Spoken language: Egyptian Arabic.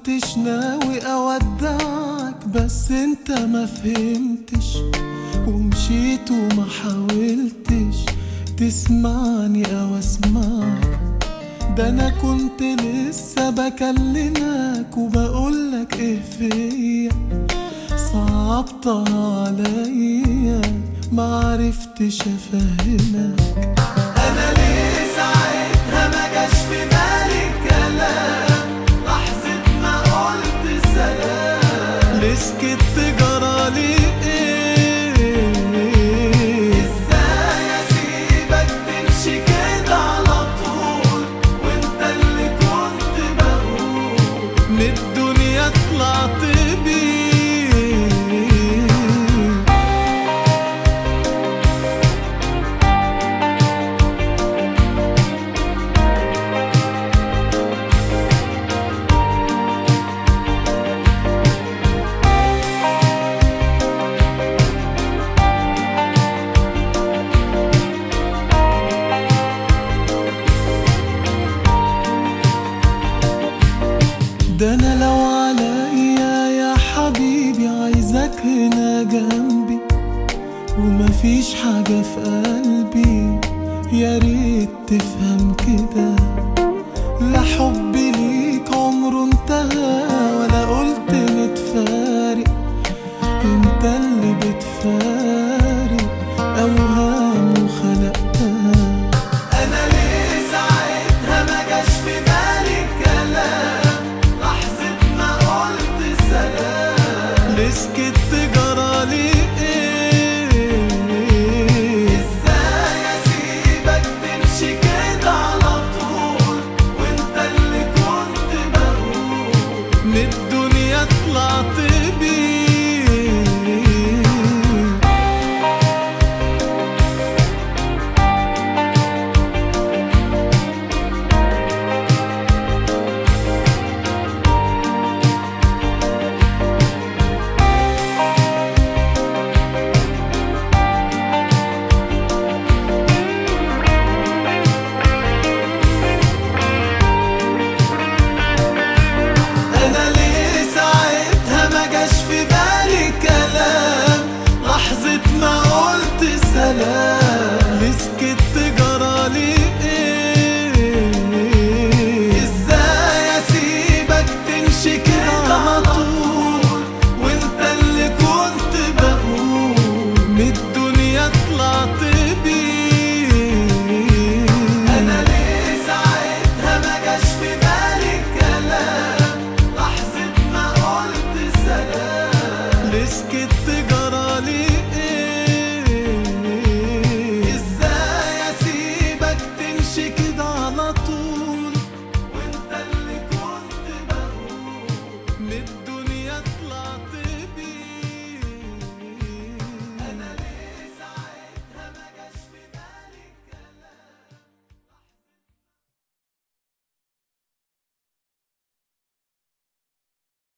كنتش ناوي اودعك بس انت ما فهمتش ومشيت وما حاولتش تسمعني او اسمعك ده انا كنت لسه بكلمك وبقولك ايه فيا صعبتها عليا معرفتش افهمك انا ليه ساعتها ما جاش في بالي الكلام لحظة ما قلت سلام ليه سكت جرالي ايه ازاي اسيبك تمشي كده على طول وانت اللي كنت بقول من الدنيا طلعت بيه ده انا لو عليا يا حبيبي عايزك هنا جنبي ومفيش حاجة في قلبي يا ريت تفهم كده لا حبي ليك عمره انتهى ولا قلت نتفارق انت اللي بتفارق اوهام وخلقتها انا ليه ساعتها ما جاش في بالي الكلام لحظة ما قلت سلام ليه سكت جرالي ايه ازاي اسيبك تمشي كده على طول وانت اللي كنت بقول من الدنيا طلعت بيه